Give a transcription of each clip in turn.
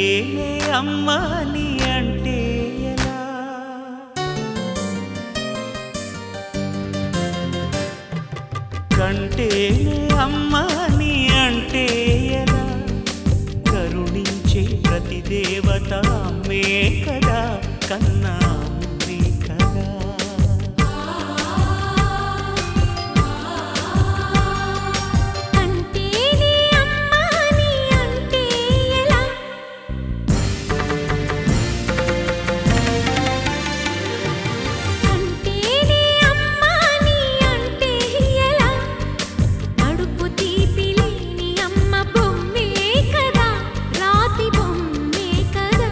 కంటేనే అమ్మని అంటే ఎలా కంటేనే అమ్మని అంటే ఎలా కరుణించే ప్రతి దేవత అమ్మే కదా కన్నా అమ్మే కదా కంటేనే అమ్మాని అంటే ఎలా కంటేనే అమ్మాని అంటే ఎలా కడుపు తీపి లేని అమ్మ బొమ్మే కదా రాతి బొమ్మే కదా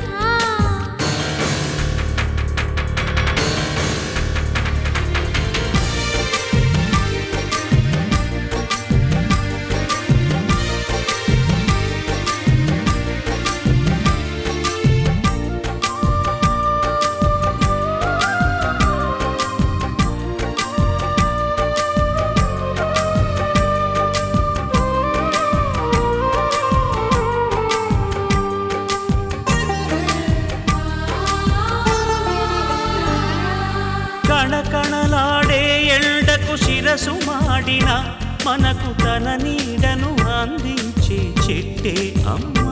కణకణలాడే ఎండకు శిరసు మాడిన మనకు తన నీడను అందించే చెట్టే అమ్మా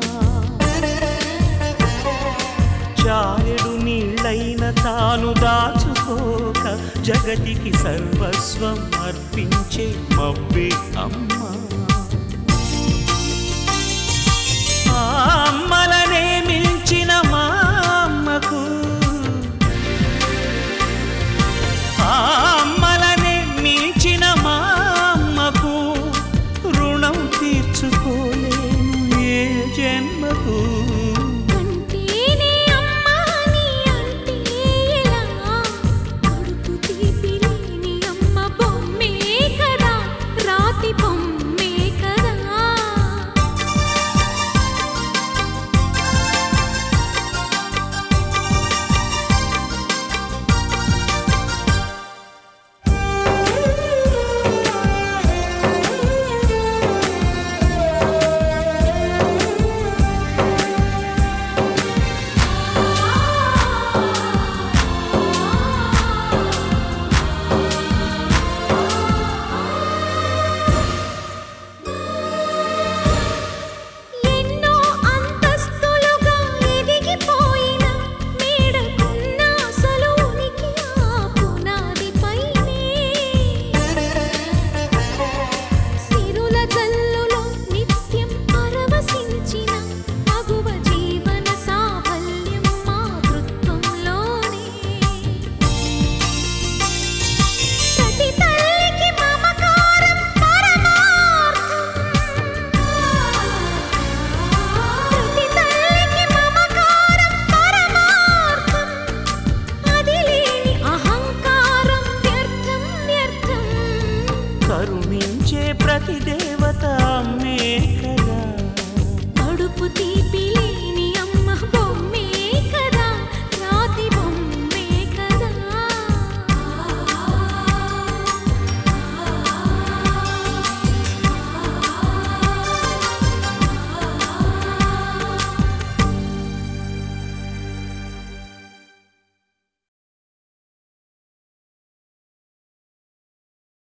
చారెడు నీళ్ళైన తాను దాచుకోక జగతికి సర్వస్వం అర్పించే మబ్బే అమ్మా ఆ అమ్మల